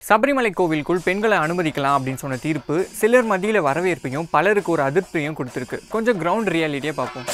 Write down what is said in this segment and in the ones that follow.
சபரிமலை கோவிலுக்குள் பெண்களை அனுமதிக்கலாம் அப்படின்னு சொன்ன தீர்ப்பு சிலர் மத்தியில் வரவேற்பையும் பலருக்கு ஒரு அதிருப்தியும் கொடுத்துருக்கு கொஞ்சம் கிரவுண்ட் ரியாலிட்டியை பார்ப்போம்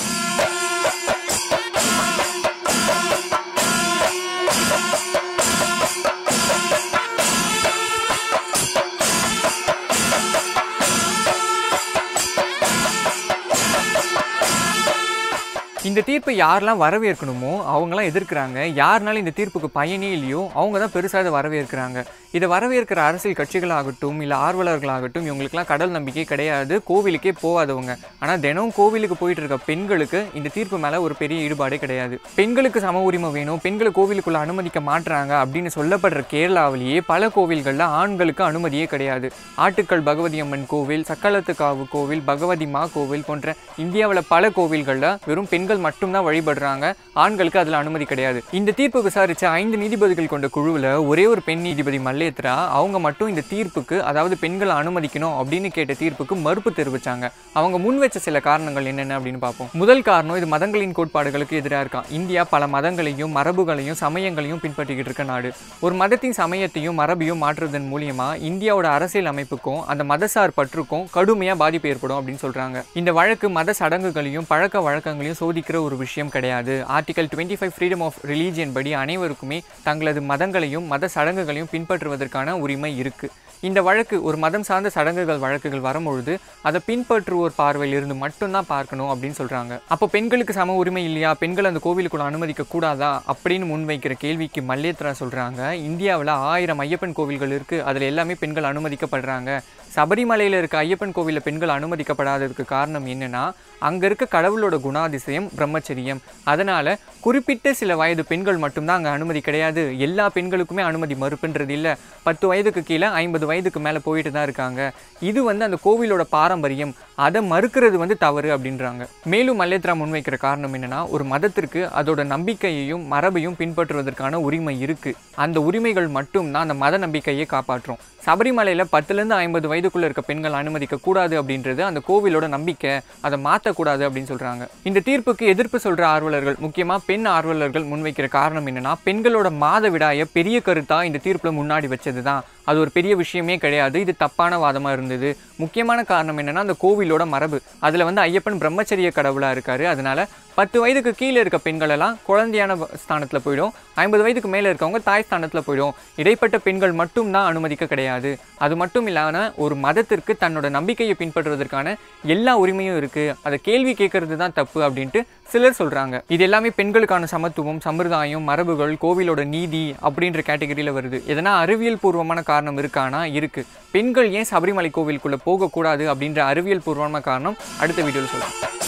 இந்த தீர்ப்பை யாரெல்லாம் வரவேற்கணுமோ அவங்களாம் எதிர்க்கிறாங்க யாருனாலும் இந்த தீர்ப்புக்கு பயனே இல்லையோ அவங்க தான் பெருசாக இதை வரவேற்கிறாங்க இதை வரவேற்கிற அரசியல் கட்சிகளாகட்டும் இல்லை ஆர்வலர்களாகட்டும் இவங்களுக்குலாம் கடல் நம்பிக்கை கிடையாது கோவிலுக்கே போகாதவங்க ஆனால் தினம் கோவிலுக்கு போயிட்டு இருக்க பெண்களுக்கு இந்த தீர்ப்பு மேலே ஒரு பெரிய ஈடுபாடே கிடையாது பெண்களுக்கு சம உரிமை வேணும் பெண்களை கோவிலுக்குள்ள அனுமதிக்க மாட்டுறாங்க அப்படின்னு சொல்லப்படுற கேரளாவிலேயே பல கோவில்களில் ஆண்களுக்கு அனுமதியே கிடையாது ஆட்டுக்கள் பகவதி அம்மன் கோவில் சக்கலத்துக்காவு கோவில் பகவதி மா கோவில் போன்ற இந்தியாவில் பல கோவில்களில் வெறும் பெண்கள் மட்டும்தான் வழிபடுறாங்க ஆண்களுக்கு அதில் அனுமதி கிடையாது இந்த தீர்ப்பு விசாரித்த ஐந்து நீதிபதிகள் கொண்ட குழுவில் ஒரே ஒரு பெண் நீதிபதி மல்லேத்ரா அவங்க மட்டும் இந்த தீர்ப்புக்கு அதாவது பெண்களை அனுமதிக்கணும் அப்படின்னு கேட்ட தீர்ப்புக்கு மறுப்பு தெரிவிச்சாங்க அவங்க முன் வச்ச சில காரணங்கள் என்னென்ன அப்படின்னு பார்ப்போம் முதல் காரணம் இது மதங்களின் கோட்பாடுகளுக்கு எதிராக இருக்கான் இந்தியா பல மதங்களையும் மரபுகளையும் சமயங்களையும் பின்பற்றிக்கிட்டு இருக்க நாடு ஒரு மதத்தின் சமயத்தையும் மரபையும் மாற்றுவதன் மூலியமா இந்தியாவோட அரசியல் அமைப்புக்கும் அந்த மதசார் பற்றுக்கும் கடுமையா பாதிப்பு ஏற்படும் அப்படின்னு சொல்றாங்க இந்த வழக்கு மத சடங்குகளையும் பழக்க வழக்கங்களையும் சோதிக்கிற ஒரு விஷயம் கிடையாது article twenty five freedom of religion படி அனைவருக்குமே தங்களது மதங்களையும் மத சடங்குகளையும் பின்பற்றுவதற்கான உரிமை இருக்கு இந்த வழக்கு ஒரு மதம் சார்ந்த சடங்குகள் வழக்குகள் வரும்பொழுது அதை பின்பற்றுவோர் பார்வையில் இருந்து மட்டும்தான் பார்க்கணும் அப்படின்னு சொல்றாங்க அப்போ பெண்களுக்கு சம உரிமை இல்லையா பெண்கள் அந்த கோவிலுக்குள்ள அனுமதிக்க கூடாதா அப்படின்னு முன்வைக்கிற கேள்விக்கு மல்லேத்ரா சொல்றாங்க இந்தியாவில் ஆயிரம் ஐயப்பன் கோவில்கள் இருக்கு அதில் எல்லாமே பெண்கள் அனுமதிக்கப்படுறாங்க சபரிமலையில் இருக்க ஐயப்பன் கோவிலில் பெண்கள் அனுமதிக்கப்படாததுக்கு காரணம் என்னன்னா அங்கே இருக்க கடவுளோட குணாதிசயம் பிரம்மச்சரியம் அதனால குறிப்பிட்ட சில வயது பெண்கள் மட்டும்தான் அங்கே அனுமதி கிடையாது எல்லா பெண்களுக்குமே அனுமதி மறுப்புன்றது இல்லை பத்து வயதுக்கு கீழே ஐம்பது வயதுக்கு மேலே போயிட்டு தான் இருக்காங்க இது வந்து அந்த கோவிலோட பாரம்பரியம் அதை மறுக்கிறது வந்து தவறு அப்படின்றாங்க மேலும் மல்லேத்ரா முன்வைக்கிற காரணம் என்னன்னா ஒரு மதத்திற்கு அதோட நம்பிக்கையையும் மரபையும் பின்பற்றுவதற்கான உரிமை இருக்கு அந்த உரிமைகள் மட்டும்தான் அந்த மத நம்பிக்கையை காப்பாற்றும் சபரிமலையில் பத்துலேருந்து ஐம்பது வயதுக்குள்ள இருக்க பெண்கள் அனுமதிக்க கூடாது அப்படின்றது அந்த கோவிலோட நம்பிக்கை அதை மாற்றக்கூடாது அப்படின்னு சொல்றாங்க இந்த தீர்ப்புக்கு எதிர்ப்பு சொல்ற ஆர்வலர்கள் முக்கியமாக பெண் ஆர்வலர்கள் முன்வைக்கிற காரணம் என்னன்னா பெண்களோட மாத விடாய பெரிய கருத்தா இந்த தீர்ப்புல முன்னாடி வச்சது தான் அது ஒரு பெரிய விஷயமே கிடையாது இது தப்பான வாதமாக இருந்தது முக்கியமான காரணம் என்னன்னா அந்த கோவிலோட மரபு அதில் வந்து ஐயப்பன் பிரம்மச்சரிய கடவுளாக இருக்காரு அதனால பத்து வயதுக்கு கீழே இருக்க பெண்கள் எல்லாம் குழந்தையான ஸ்தானத்தில் போயிடும் ஐம்பது வயதுக்கு மேலே இருக்கவங்க தாய் ஸ்தானத்தில் போயிடும் இடைப்பட்ட பெண்கள் மட்டும் தான் அனுமதிக்க கிடையாது அது மட்டும் இல்லாமல் ஒரு மதத்திற்கு தன்னோட நம்பிக்கையை பின்பற்றுவதற்கான எல்லா உரிமையும் இருக்குது அதை கேள்வி கேட்கறது தான் தப்பு அப்படின்ட்டு சிலர் சொல்கிறாங்க இது எல்லாமே பெண்களுக்கான சமத்துவம் சம்பிரதாயம் மரபுகள் கோவிலோட நீதி அப்படின்ற கேட்டகரியில் வருது எதனா அறிவியல் பூர்வமான காரணம் இருக்கானா இருக்குது பெண்கள் ஏன் சபரிமலை கோவிலுக்குள்ளே போகக்கூடாது அப்படின்ற அறிவியல் பூர்வமான காரணம் அடுத்த வீடியோவில் சொல்கிறேன்